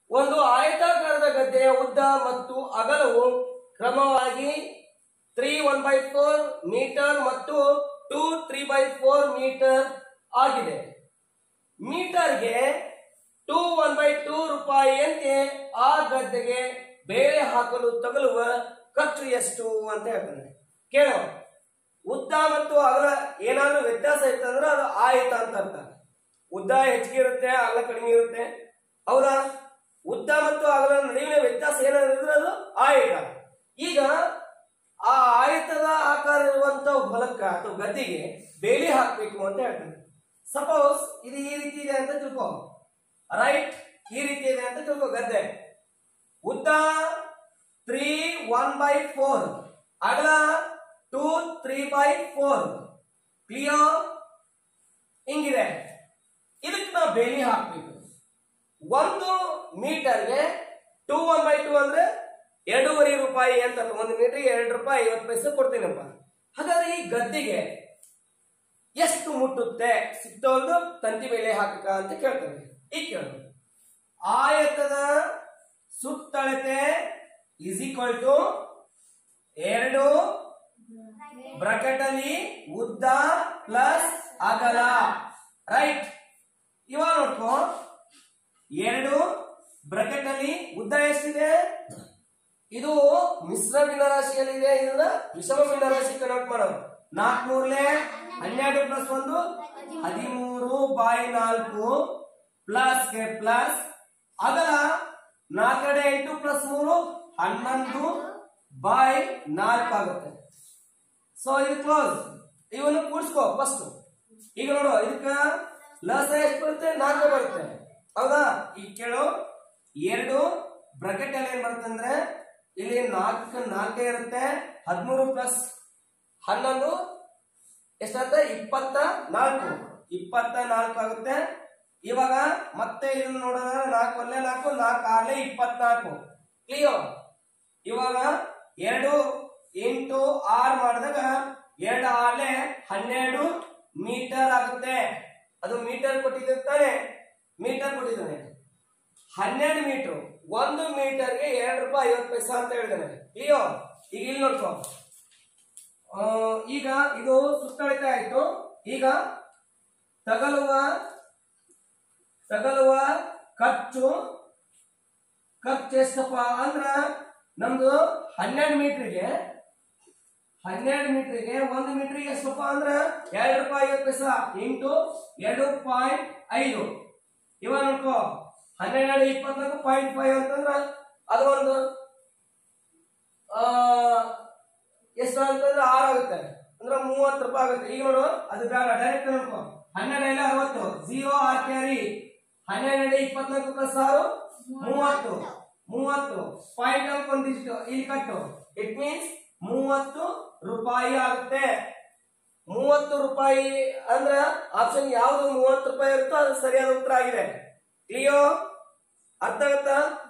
ಒಂದು ಆಯತಾಕಾರದ ಗದ್ದೆಯ ಉದ್ದ ಮತ್ತು ಅಗಲವು ಕ್ರಮವಾಗಿ three one by four metre ಮತ್ತು two three by four metre ಆಗಿದೆ ಮೀಟರ್ಗೆ ಟೂ ಒನ್ ಬೈ ಟೂ ರೂಪಾಯಿಯಂತೆ ಆ ಗದ್ದೆಗೆ ಬೇರೆ ಹಾಕಲು ತಗಲುವ ಖರ್ಚು ಎಷ್ಟು ಅಂತ ಹೇಳ್ತಾನೆ ಕೇಳೋ ಉದ್ದ ಮತ್ತು ಅಗಲ ಏನಾದ್ರೂ ವ್ಯತ್ಯಾಸ ಇತ್ತಂದ್ರೆ ಅದು ಆಯತ ಅಂತ ಅರ್ಥ ಉದ್ದ ಹೆಚ್ಚಿಗೆ ಇರುತ್ತೆ ಅಗಲ ಕಡಿಮೆ ಇರುತ್ತೆ ಹೌದಾ ಉದ್ದ ಮತ್ತು ಅಗಲ ನಡುವಿನ ವ್ಯತ್ಯಾಸ ಏನಾದ್ರೆ ಅದು ಆಯತ ಈಗ ಆ ಆಯತದ ಆಕಾರ ಇರುವಂತ ಹೊಲಕ್ಕ ಅಥವಾ ಗದ್ದೆಗೆ ಬೇಲಿ ಹಾಕ್ಬೇಕು ಅಂತ ಹೇಳ್ತಾನೆ ಸಪೋಸ್ ಇದು ಈ ರೀತಿ ಇದೆ ಅಂತ ತಿಳ್ಕೊ ರೈಟ್ ಈ ರೀತಿ ಇದೆ ಅಂತ ತಿಳ್ಕೊ ಗದ್ದೆ ಉದ್ದ ತ್ರೀ ಒನ್ ಬೈ ಫೋರ್ ಅಗಲ two three by four clear ಹಿಂಗಿದೆ ಇದಕ್ಕೆ ನಾವು ಬೇಲಿ ಹಾಕ್ಬೇಕು ಒಂದು ಮೀಟರ್ಗೆ ಟೂ ಒನ್ ಬೈ ಟೂ ಅಂದ್ರೆ ಎರಡೂವರೆ ರೂಪಾಯಿ ಅಂತ ಒಂದು ಮೀಟರ್ಗೆ ಎರಡು ರೂಪಾಯಿ ಐವತ್ತು ಪೈಸೆ ಕೊಡ್ತೀನಪ್ಪ ಹಾಗಾದ್ರೆ ಈ ಗದ್ದೆಗೆ ಎಷ್ಟು ಮುಟ್ಟುತ್ತೆ ಸಿಕ್ತೊಂದು ತಂತಿ ಬೇಲೆ ಹಾಕಕ ಅಂತ ಕೇಳ್ತಾರೆ ಈಗ ಕೇಳು ಆಯತದ ಸುತ್ತಳತೆ ಇಸ್ ಈಕ್ವಲ್ ಟು ಎರಡು ಬ್ರಾಕೆಟ್ ಅಲ್ಲಿ ಉದ್ದ ಪ್ಲಸ್ ಅಗಲ ರೈಟ್ ಇವಾಗ ನೋಡ್ಕೋ ಎರಡು ಬ್ರಾಕೆಟ್ ಅಲ್ಲಿ ಉದ್ದ ಎಷ್ಟಿದೆ ಇದು ಮಿಶ್ರ ಭಿನ್ನರಾಶಿಯಲ್ಲಿ ಇದೆ ಇದನ್ನ ವಿಷಮ ಭಿನ್ನರಾಶಿ ಕನ್ವರ್ಟ್ ಮಾಡೋದು ನಾಲ್ಕುನೂರ್ಲೆ ಹನ್ನೆರಡು ಪ್ಲಸ್ ಒಂದು ಹದಿಮೂರು ಬೈ ನಾಲ್ಕು ಪ್ಲಸ್ ಗೆ ಪ್ಲಸ್ ಅಗಲ ನಾಲ್ಕಡೆ ಎಂಟು ಪ್ಲಸ್ ಮೂರು ಹನ್ನೊಂದು ಬೈ ನಾಲ್ಕು ಆಗುತ್ತೆ ಸೊ ಇದು ಕ್ಲೋಸ್ ಇವನ್ನು ಕೂಡಿಸ್ಕೋ ಫಸ್ಟ್ ಈಗ ನೋಡು ಇದಕ್ಕ ಲಸ ಎಷ್ಟು ಬರುತ್ತೆ ನಾಲ್ಕು ಬರುತ್ತೆ ಹೌದಾ ಈಗ ಕೇಳು ಎರಡು ಬ್ರಾಕೆಟ್ ಅಲ್ಲಿ ಏನ್ ಬರುತ್ತೆ ಅಂದ್ರೆ ಇಲ್ಲಿ ನಾಲ್ಕು ನಾಲ್ಕೇ ಇರುತ್ತೆ ಹದಿಮೂರು ಪ್ಲಸ್ ಹನ್ನೊಂದು ಎಷ್ಟಾಗುತ್ತೆ ಇಪ್ಪತ್ತ ನಾಲ್ಕು ಇಪ್ಪತ್ತ ನಾಲ್ಕು ಆಗುತ್ತೆ ಇವಾಗ ಮತ್ತೆ ಇದನ್ನ ನೋಡಿದ್ರೆ ನಾಲ್ಕು ಒಳ್ಳೆ ನಾಲ್ಕು ನಾಲ್ಕು ಆರ್ಲೆ ಇಪ್ಪತ್ನಾಲ್ಕು ಕ್ಲಿಯರ್ ಇವಾಗ ಎರಡು ಇಂಟು ಆರ್ ಮಾಡಿದಾಗ ಎರಡು ಆರ್ಲೆ ಹನ್ನೆರಡು ಮೀಟರ್ ಆಗುತ್ತೆ ಅದು ಮೀಟರ್ ಕೊಟ್ಟಿದ್ದಾನೆ ತಾನೆ ಮೀಟರ್ ಕೊಟ್ಟಿದ್ದಾನೆ ಹನ್ನೆರಡು ಮೀಟರ್ ಒಂದು ಮೀಟರ್ಗೆ ಎರಡು ರೂಪಾಯಿ ಐವತ್ತು ಪೈಸಾ ಅಂತ ಹೇಳಿದಾನೆ ಕ್ಲಿಯರ್ ಈಗ ಇಲ್ಲಿ ನೋಡ್ಕೋ ಆ, ಈಗ ಇದು ಸುತ್ತಳತೆ ಆಯ್ತು ಈಗ ತಗಲುವ ತಗಲುವ ಖರ್ಚು ಖರ್ಚು ಎಷ್ಟಪ್ಪ ಅಂದ್ರ ನಮ್ದು ಹನ್ನೆರಡು ಮೀಟರ್ಗೆ ಹನ್ನೆರಡು ಮೀಟರ್ಗೆ ಒಂದು ಮೀಟರ್ಗೆ ಎಷ್ಟಪ್ಪ ಅಂದ್ರ ಎರಡು ರೂಪಾಯಿ ಐವತ್ತು ಪೈಸಾ ಇಂಟು ಎರಡು ಪಾಯಿಂಟ್ ಐದು ಇವಾಗ ನೋಡ್ಕೋ ಹನ್ನೆರಡು ಇಪ್ಪತ್ನಾಲ್ಕು ಪಾಯಿಂಟ್ ಫೈವ್ ಅಂತಂದ್ರ ಅದು ಒಂದು ಆ, ಎಷ್ಟು ಅಂತಂದ್ರೆ ಆರು ಆಗುತ್ತೆ ಅಂದ್ರೆ ಮೂವತ್ತು ರೂಪಾಯಿ ಆಗುತ್ತೆ ಈಗ ನೋಡು ಅದು ಬೇಡ ಡೈರೆಕ್ಟ್ ನೋಡ್ಕೋ ಹನ್ನೆರಡು ಅರವತ್ತು ಜೀರೋ ಆರ್ ಕ್ಯಾರಿ ಹನ್ನೆರಡು ಇಪ್ಪತ್ನಾಲ್ಕು ಪ್ಲಸ್ ಆರು ಮೂವತ್ತು ಮೂವತ್ತು ಪಾಯಿಂಟ್ ಅಂಕ್ ಒಂದಿಷ್ಟು ಇಲ್ಲಿ ಕಟ್ಟು ಇಟ್ ಮೀನ್ಸ್ ಮೂವತ್ತು ರೂಪಾಯಿ ಆಗುತ್ತೆ ಮೂವತ್ತು ರೂಪಾಯಿ ಅಂದ್ರ ಆಪ್ಷನ್ ಯಾವ್ದು ಮೂವತ್ತು ರೂಪಾಯಿ ಇರುತ್ತೋ ಅದು ಸರಿಯಾದ ಉತ್ತರ ಆಗಿದೆ ಕ್ಲಿಯೋ ಅರ್ಥ ಆಗುತ್ತಾ